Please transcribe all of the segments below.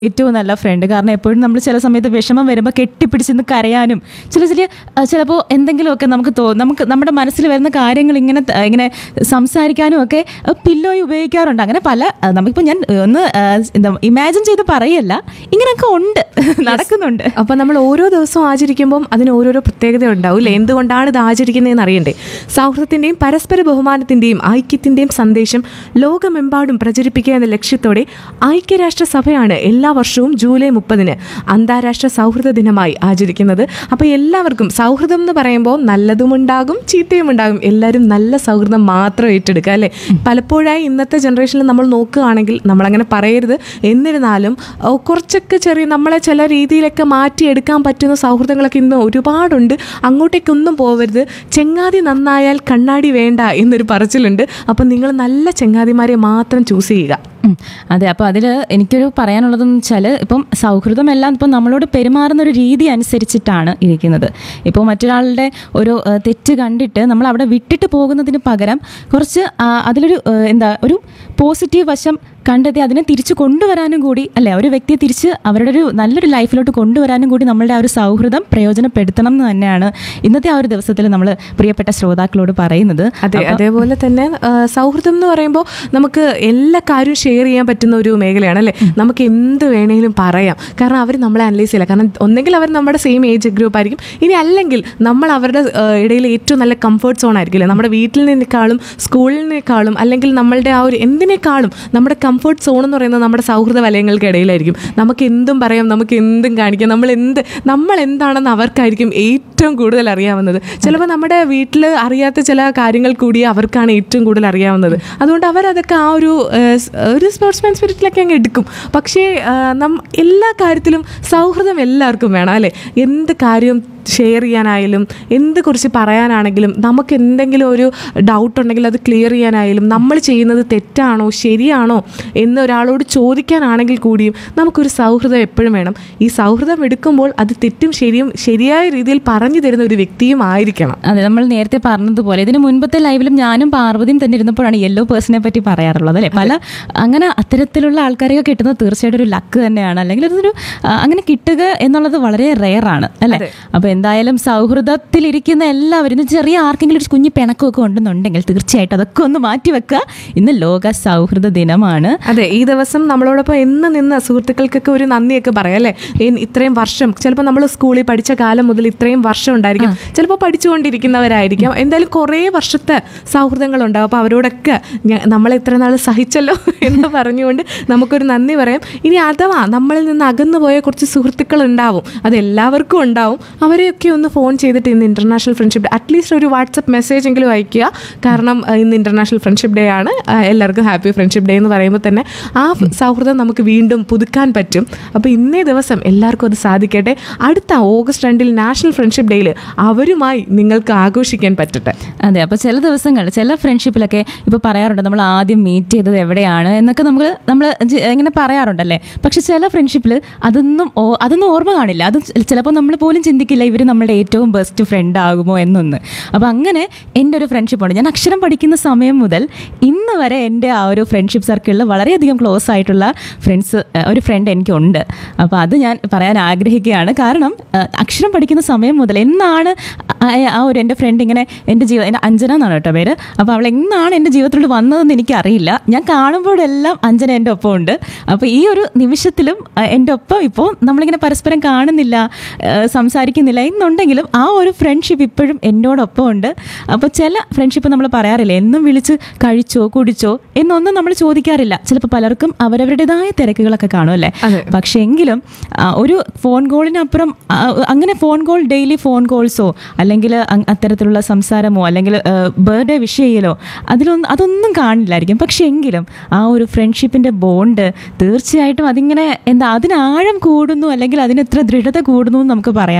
ഏറ്റവും നല്ല ഫ്രണ്ട് കാരണം എപ്പോഴും നമ്മൾ ചില സമയത്ത് വിഷമം വരുമ്പോൾ കെട്ടിപ്പിടിച്ചെന്ന് കരയാനും ചില ചില ചിലപ്പോൾ എന്തെങ്കിലുമൊക്കെ നമുക്ക് തോ നമുക്ക് നമ്മുടെ മനസ്സിൽ വരുന്ന കാര്യങ്ങൾ ഇങ്ങനെ ത- ഇങ്ങനെ സംസാരിക്കാനും ഒക്കെ പില്ലോയി ഉപയോഗിക്കാറുണ്ട് അങ്ങനെ പല അഹ് നമുക്കിപ്പോൾ ഞാൻ ഒന്ന് അഹ് എന്താ ഇമാജിൻ ചെയ്ത് പറയല്ല ഇങ്ങനെയൊക്കെ ഉണ്ട് നടക്കുന്നുണ്ട് അപ്പൊ നമ്മൾ ഓരോ ദിവസവും ആചരിക്കുമ്പോൾ അതിന് ഓരോരോ പ്രത്യേകത ഉണ്ടാവും അല്ലേ എന്തുകൊണ്ടാണ് ഇത് ആചരിക്കുന്നതെന്ന് അറിയണ്ടേ സൗഹൃദത്തിന്റെയും പരസ്പര ബഹുമാനത്തിന്റെയും ഐക്യത്തിന്റെയും സന്ദേശം ലോകമെമ്പാടും പ്രചരിപ്പിക്കുക എന്ന ലക്ഷ്യത്തോടെ ഐക്യരാഷ്ട്രസഭയാണ് എല്ലാ വർഷവും ജൂലൈ മുപ്പതിന് അന്താരാഷ്ട്ര സൗഹൃദ ദിനമായി ആചരിക്കുന്നത് അപ്പോൾ എല്ലാവർക്കും സൗഹൃദം എന്ന് പറയുമ്പോൾ നല്ലതും ഉണ്ടാകും ചീത്തയും ഉണ്ടാകും എല്ലാവരും നല്ല സൗഹൃദം മാത്രം ഏറ്റെടുക്കുക അല്ലേ പലപ്പോഴായി ഇന്നത്തെ ജനറേഷനിൽ നമ്മൾ നോക്കുകയാണെങ്കിൽ നമ്മളങ്ങനെ പറയരുത് എന്നിരുന്നാലും ഓ, കുറച്ചൊക്കെ ചെറിയ നമ്മളെ ചില രീതിയിലൊക്കെ മാറ്റിയെടുക്കാൻ പറ്റുന്ന സൗഹൃദങ്ങളൊക്കെ ഇന്ന് ഒരുപാടുണ്ട് അങ്ങോട്ടേക്കൊന്നും പോവരുത് ചെങ്ങാതി നന്നായാൽ കണ്ണാടി വേണ്ട എന്നൊരു പറച്ചിലുണ്ട് അപ്പം നിങ്ങൾ നല്ല ചെങ്ങാതിമാരെ മാത്രം ചൂസ് ചെയ്യുക ഉം. അതെ അപ്പോൾ അതിൽ എനിക്കൊരു പറയാനുള്ളതെന്ന് വെച്ചാൽ ഇപ്പം സൗഹൃദം എല്ലാം ഇപ്പം നമ്മളോട് പെരുമാറുന്ന ഒരു രീതി അനുസരിച്ചിട്ടാണ് ഇരിക്കുന്നത് ഇപ്പോൾ മറ്റൊരാളുടെ ഒരു ഏഹ്, തെറ്റ് കണ്ടിട്ട് നമ്മൾ അവിടെ വിട്ടിട്ട് പോകുന്നതിന് പകരം കുറച്ച് ആ, അതിലൊരു ഏഹ്, എന്താ ഒരു പോസിറ്റീവ് വശം കണ്ടെത്തി അതിനെ തിരിച്ചു കൊണ്ടുവരാനും കൂടി അല്ലെ ഒരു വ്യക്തിയെ തിരിച്ച് അവരുടെ ഒരു നല്ലൊരു ലൈഫിലോട്ട് കൊണ്ടുവരാനും കൂടി നമ്മളുടെ ആ ഒരു സൗഹൃദം പ്രയോജനപ്പെടുത്തണം എന്ന് തന്നെയാണ് ഇന്നത്തെ ആ ഒരു ദിവസത്തിൽ നമ്മൾ പ്രിയപ്പെട്ട ശ്രോതാക്കളോട് പറയുന്നത് അതെ അതേപോലെ തന്നെ ആ, സൗഹൃദം എന്ന് പറയുമ്പോൾ നമുക്ക് എല്ലാ കാര്യവും ഷെയർ ചെയ്യാൻ പറ്റുന്ന ഒരു മേഖലയാണ് അല്ലേ നമുക്ക് എന്ത് വേണമെങ്കിലും പറയാം കാരണം അവർ നമ്മളെ അനലൈസ് ചെയ്യില്ല കാരണം ഒന്നെങ്കിൽ അവർ നമ്മുടെ സെയിം ഏജ് ഗ്രൂപ്പ് ആയിരിക്കും ഇനി അല്ലെങ്കിൽ നമ്മൾ അവരുടെ ആ, ഇടയിൽ ഏറ്റവും നല്ല കംഫർട്ട് സോൺ ആയിരിക്കില്ലേ നമ്മുടെ വീട്ടിൽ നിന്നേക്കാളും സ്കൂളിനേക്കാളും അല്ലെങ്കിൽ നമ്മളുടെ ആ ഒരു എന്തിനേക്കാളും നമ്മുടെ കംഫർട്ട് സോൺ എന്ന് പറയുന്നത് നമ്മുടെ സൗഹൃദ വലയങ്ങൾക്ക് ഇടയിലായിരിക്കും നമുക്ക് എന്തും പറയാം നമുക്ക് എന്തും കാണിക്കാം നമ്മൾ എന്ത് നമ്മൾ എന്താണെന്ന് അവർക്കായിരിക്കും ഏറ്റവും കൂടുതൽ അറിയാവുന്നത് ചിലപ്പോൾ നമ്മുടെ വീട്ടിൽ അറിയാത്ത ചില കാര്യങ്ങൾ കൂടി അവർക്കാണ് ഏറ്റവും കൂടുതൽ അറിയാവുന്നത് അതുകൊണ്ട് അവരതൊക്കെ ആ ഒരു ഏഹ്, സ്- ഒരു സ്പോർട്സ്മാൻ സ്പിരിറ്റിലൊക്കെ അങ്ങ് എടുക്കും പക്ഷേ ഏഹ്, നം എല്ലാ കാര്യത്തിലും സൗഹൃദം എല്ലാവർക്കും വേണം അല്ലേ എന്ത് കാര്യം ഷെയർ ചെയ്യാനായാലും എന്ത് കുറിച്ച് പറയാനാണെങ്കിലും നമുക്ക് എന്തെങ്കിലും ഒരു ഡൗട്ട് ഉണ്ടെങ്കിൽ അത് ക്ലിയർ ചെയ്യാനായാലും നമ്മൾ ചെയ്യുന്നത് തെറ്റാണോ ശരിയാണോ എന്ന് ഒരാളോട് ചോദിക്കാനാണെങ്കിൽ കൂടിയും നമുക്കൊരു സൗഹൃദം എപ്പോഴും വേണം ഈ സൗഹൃദം എടുക്കുമ്പോൾ അത് തെറ്റും ശരിയും ശരിയായ രീതിയിൽ പറഞ്ഞു തരുന്ന ഒരു വ്യക്തിയും ആയിരിക്കണം അതെ നമ്മൾ നേരത്തെ പറഞ്ഞതുപോലെ ഇതിന് മുൻപത്തെ ലൈവിലും ഞാനും പാർവതിയും തന്നെ ഇരുന്നപ്പോഴാണ് യെല്ലോ പേഴ്സണെ പറ്റി പറയാറുള്ളത് അല്ലേ പല അങ്ങനെ അത്തരത്തിലുള്ള ആൾക്കാരെയൊക്കെ കിട്ടുന്നത് തീർച്ചയായിട്ടും ഒരു ലക്ക് തന്നെയാണ് അല്ലെങ്കിൽ അതൊരു ആ, അങ്ങനെ കിട്ടുക എന്നുള്ളത് വളരെ റെയർ ആണ് അല്ലേ അപ്പൊ എന്തായാലും സൗഹൃദത്തിലിരിക്കുന്ന എല്ലാവരും ഇന്ന് ചെറിയ ആർക്കെങ്കിലും ഒരു കുഞ്ഞു പിണക്കമൊക്കെ ഉണ്ടെന്നുണ്ടെങ്കിൽ തീർച്ചയായിട്ടും അതൊക്കെ ഒന്ന് മാറ്റി വെക്കുക ഇന്ന് ലോക സൗഹൃദ ദിനമാണ് അതെ ഈ ദിവസം നമ്മളോടൊപ്പം എന്ന് നിന്ന് സുഹൃത്തുക്കൾക്കൊക്കെ ഒരു നന്ദിയൊക്കെ പറയാം അല്ലേ ഇൻ- ഇത്രയും വർഷം ചിലപ്പോൾ നമ്മൾ സ്കൂളിൽ പഠിച്ച കാലം മുതൽ ഇത്രയും വർഷം ഉണ്ടായിരിക്കും ചിലപ്പോൾ പഠിച്ചുകൊണ്ടിരിക്കുന്നവരായിരിക്കാം എന്തായാലും കുറേ വർഷത്തെ സൗഹൃദങ്ങൾ ഉണ്ടാവും അപ്പോൾ അവരോടൊക്കെ ഞ- നമ്മളെ ഇത്ര നാൾ സഹിച്ചല്ലോ എന്ന് പറഞ്ഞുകൊണ്ട് നമുക്കൊരു നന്ദി പറയാം ഇനി അഥവാ നമ്മളിൽ നിന്ന് അകന്നു പോയ കുറച്ച് സുഹൃത്തുക്കൾ ഉണ്ടാവും അത് എല്ലാവർക്കും ഉണ്ടാവും അവരെയൊക്കെ ഒന്ന് ഫോൺ ചെയ്തിട്ട് ഇന്ന് ഇന്റർനാഷണൽ ഫ്രണ്ട്ഷിപ്പ് ഡേ അറ്റ്ലീസ്റ്റ് ഒരു വാട്സപ്പ് മെസ്സേജ് എങ്കിലും അയക്കുക കാരണം ആ, ഇന്ന് ഇന്റർനാഷണൽ ഫ്രണ്ട്ഷിപ്പ് ഡേ ആണ് ആ, എല്ലാവർക്കും ഹാപ്പി ഫ്രണ്ട്ഷിപ്പ് ഡേ എന്ന് പറയുമ്പോൾ തന്നെ ആ ഫ് സൗഹൃദം നമുക്ക് വീണ്ടും പുതുക്കാൻ പറ്റും അപ്പോൾ ഇന്നേ ദിവസം എല്ലാവർക്കും അത് സാധിക്കട്ടെ അടുത്ത ഓഗസ്റ്റ് രണ്ടിൽ നാഷണൽ ഫ്രണ്ട്ഷിപ്പ് ഡേയിൽ അവരുമായി നിങ്ങൾക്ക് ആഘോഷിക്കാൻ പറ്റട്ടെ അതെ അപ്പോൾ ചില ദിവസങ്ങൾ ചില ഫ്രണ്ട്ഷിപ്പിലൊക്കെ ഇപ്പോൾ പറയാറുണ്ട് നമ്മൾ ആദ്യം മീറ്റ് ചെയ്തത് എവിടെയാണ് എന്നൊക്കെ നമ്മൾ നമ്മൾ ഇങ്ങനെ പറയാറുണ്ടല്ലേ പക്ഷെ ചില ഫ്രണ്ട്ഷിപ്പിൽ അതൊന്നും ഓ- അതൊന്നും ഓർമ്മ കാണില്ല അത് ചിലപ്പോൾ നമ്മൾ പോലും ചിന്തിക്കില്ല ഇവർ നമ്മളുടെ ഏറ്റവും ബെസ്റ്റ് ഫ്രണ്ട് ആകുമോ എന്നൊന്ന് അപ്പോൾ അങ്ങനെ എൻ്റെ ഒരു ഫ്രണ്ട്ഷിപ്പ് ഉണ്ട് ഞാൻ അക്ഷരം പഠിക്കുന്ന സമയം മുതൽ ഇന്ന് വരെ എൻ്റെ ആ ഒരു ഫ്രണ്ട്ഷിപ്പ് സർക്കിളിൽ വളരെയധികം ക്ലോസ് ആയിട്ടുള്ള ഫ്രണ്ട്സ് ഒരു ഫ്രണ്ട് എനിക്കുണ്ട് അപ്പോൾ അത് ഞാൻ പറയാൻ ആഗ്രഹിക്കുകയാണ് കാരണം ആ, അക്ഷരം പഠിക്കുന്ന സമയം മുതൽ എന്നാണ് ആ- ആ ഒരു എൻ്റെ ഫ്രണ്ട് ഇങ്ങനെ എൻ്റെ ജീവിതം എൻ്റെ അഞ്ജന എന്നാണ് കേട്ടോ പേര് അപ്പോൾ അവൾ എന്നാണ് എൻ്റെ ജീവിതത്തിലോട്ട് വന്നതെന്ന് എനിക്കറിയില്ല ഞാൻ കാണുമ്പോഴെല്ലാം അഞ്ജന എൻ്റെ ഒപ്പം ഉണ്ട് അപ്പോൾ ഈ ഒരു നിമിഷത്തിലും ആ, എൻ്റെ ഒപ്പം ഇപ്പോൾ നമ്മളിങ്ങനെ പരസ്പരം കാണുന്നില്ല ആ, സംസാരിക്കുന്നില്ല എന്നുണ്ടെങ്കിലും ആ ഒരു ഫ്രണ്ട്ഷിപ്പ് ഇപ്പോഴും എന്നോടൊപ്പം ഉണ്ട് അപ്പോൾ ചില ഫ്രണ്ട്ഷിപ്പ് നമ്മൾ പറയാറില്ല എന്നും വിളിച്ച് കഴിച്ചോ കുടിച്ചോ എന്നൊന്നും നമ്മൾ ചോദിക്കാറില്ല ചിലപ്പോൾ പലർക്കും അവരവരുടേതായ തിരക്കുകളൊക്കെ കാണും അല്ലേ അതെ. പക്ഷേ എങ്കിലും ആ, ഒരു ഫോൺ കോളിനപ്പുറം ആ, അങ്ങനെ ഫോൺ കോൾ ഡെയിലി ഫോൺ കോൾസോ അല്ലെങ്കിൽ അ- അത്തരത്തിലുള്ള സംസാരമോ അല്ലെങ്കിൽ ബർത്ത്ഡേ വിഷ് ചെയ്യലോ അതിലൊന്നും അതൊന്നും കാണില്ലായിരിക്കും പക്ഷേ എങ്കിലും ആ ഒരു ഫ്രണ്ട്ഷിപ്പിൻ്റെ ബോണ്ട് തീർച്ചയായിട്ടും അതിങ്ങനെ എന്താ അതിന് ആഴം കൂടുന്നു അല്ലെങ്കിൽ അതിന് എത്ര ദൃഢത കൂടുന്നു എന്ന് നമുക്ക് പറയാൻ പറ്റും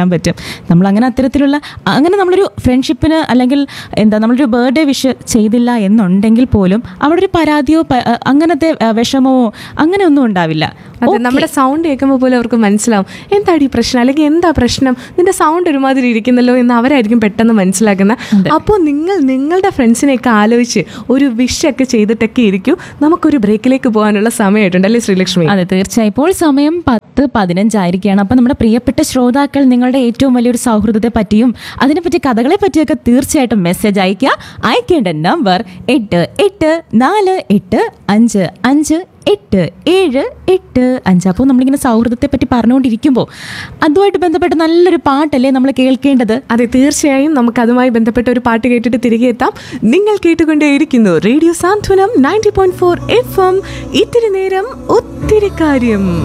നമ്മൾ അങ്ങനെ അത്തരത്തിലുള്ള അങ്ങനെ നമ്മളൊരു ഫ്രണ്ട്ഷിപ്പിന് അല്ലെങ്കിൽ എന്താ നമ്മളൊരു ബർത്ത്ഡേ വിഷ് ചെയ്തില്ല എന്നുണ്ടെങ്കിൽ പോലും അവിടെ ഒരു പരാതിയോ പ- അങ്ങനത്തെ ആ, വിഷമമോ അങ്ങനെ ഒന്നും ഉണ്ടാവില്ല അതെ നമ്മുടെ സൗണ്ട് കേൾക്കുമ്പോൾ പോലും അവർക്ക് മനസ്സിലാവും എന്താടി പ്രശ്നം അല്ലെങ്കിൽ എന്താ പ്രശ്നം നിന്റെ സൗണ്ട് ഒരുമാതിരി ഇരിക്കുന്നല്ലോ എന്ന് അവരായിരിക്കും പെട്ടെന്ന് മനസ്സിലാക്കുന്നത് അപ്പോൾ നിങ്ങൾ നിങ്ങളുടെ ഫ്രണ്ട്സിനെയൊക്കെ ആലോചിച്ച് ഒരു വിഷൊക്കെ ചെയ്തിട്ടൊക്കെ ഇരിക്കും നമുക്കൊരു ബ്രേക്കിലേക്ക് പോകാനുള്ള സമയമായിട്ടുണ്ട് അല്ലേ ശ്രീലക്ഷ്മി അതെ തീർച്ചയായും ഇപ്പോൾ സമയം പത്ത് പതിനഞ്ചായിരിക്കുകയാണ് അപ്പം നമ്മുടെ പ്രിയപ്പെട്ട ശ്രോതാക്കൾ നിങ്ങളുടെ ഏറ്റവും വലിയൊരു സൗഹൃദത്തെ പറ്റിയും അതിനെപ്പറ്റി കഥകളെ പറ്റിയൊക്കെ തീർച്ചയായിട്ടും മെസ്സേജ് അയക്കുക അയക്കേണ്ട നമ്പർ എട്ട് എട്ട് നാല് എട്ട് അഞ്ച് അഞ്ച് എട്ട് ഏഴ് എട്ട് അഞ്ച് അപ്പോൾ നമ്മളിങ്ങനെ സൗഹൃദത്തെ പറ്റി പറഞ്ഞുകൊണ്ടിരിക്കുമ്പോൾ അതുമായിട്ട് ബന്ധപ്പെട്ട് നല്ലൊരു പാട്ടല്ലേ നമ്മൾ കേൾക്കേണ്ടത് അതെ തീർച്ചയായും നമുക്ക് അതുമായി ബന്ധപ്പെട്ട ഒരു പാട്ട് കേട്ടിട്ട് തിരികെ എത്താം നിങ്ങൾ കേട്ടുകൊണ്ടേയിരിക്കുന്നു radio Santhwanam ninety point four F M ഇത്തിരി നേരം ഒത്തിരി കാര്യം